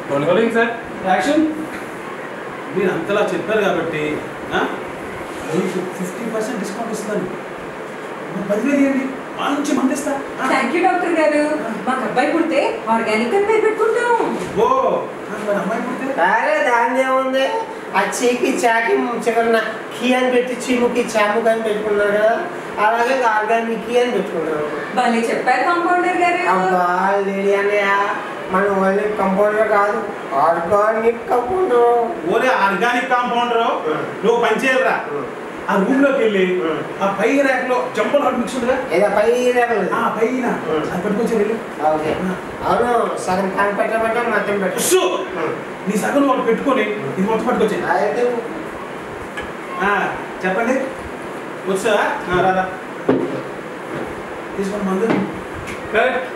Rolling sir action మీరు అంతలా చెప్పారు కాబట్టి ఆ, మీకు ఫిఫ్టీ పర్సెంట్ డిస్కౌంట్ ఇస్తాను మరి పదివేలు ఇవ్వండి మంచి మంది ఇస్తా ఆ, థ్యాంక్ యూ డాక్టర్ గారు మాకు అబ్బాయి పుడితే ఆర్గానిక్ అని పేరు పెట్టుకుంటాం ఓ ఆ, మరి అమ్మాయి పుడితే అరే దాని ఏముంది ఆ చీకి చాకి చికెన్ కీ అని పెట్టి చీముకి చాముకి అని పెట్టుకున్నారు కదా అలాగే ఆర్గానిక్ కీ అని పెట్టుకున్నారు భలే చెప్పారు కాంపౌండర్ గారు అబ్బా లేడీ అన్నయ్య మన ఓన్లీ కంపౌండర్ కాదు ఆర్గానిక్ కంపౌండర్ ఓరే ఆర్గానిక్ కాంపౌండర్ నువ్వు పని చేయాలరా ఆ రూమ్ లోకి వెళ్ళి ఉం. ఆ పై ర్యాక్ లో జంపల్ హాట్ మిక్స్ ఉందిగా ఏదో పై రేపలు ఆ పైన ఉం. అది పట్టుకొచ్చి వెళ్ళి ఓకే అవును సగం కన్ పెట్టమంటే మొత్తం పెట్టు ఉస్సు! నీ సగం ఒకటి పెట్టుకొని ఇది మొత్తం పట్టుకొచ్చి అయితే చెప్పండి వచ్చా రాదా తీసుకోండి మందు కరెక్ట్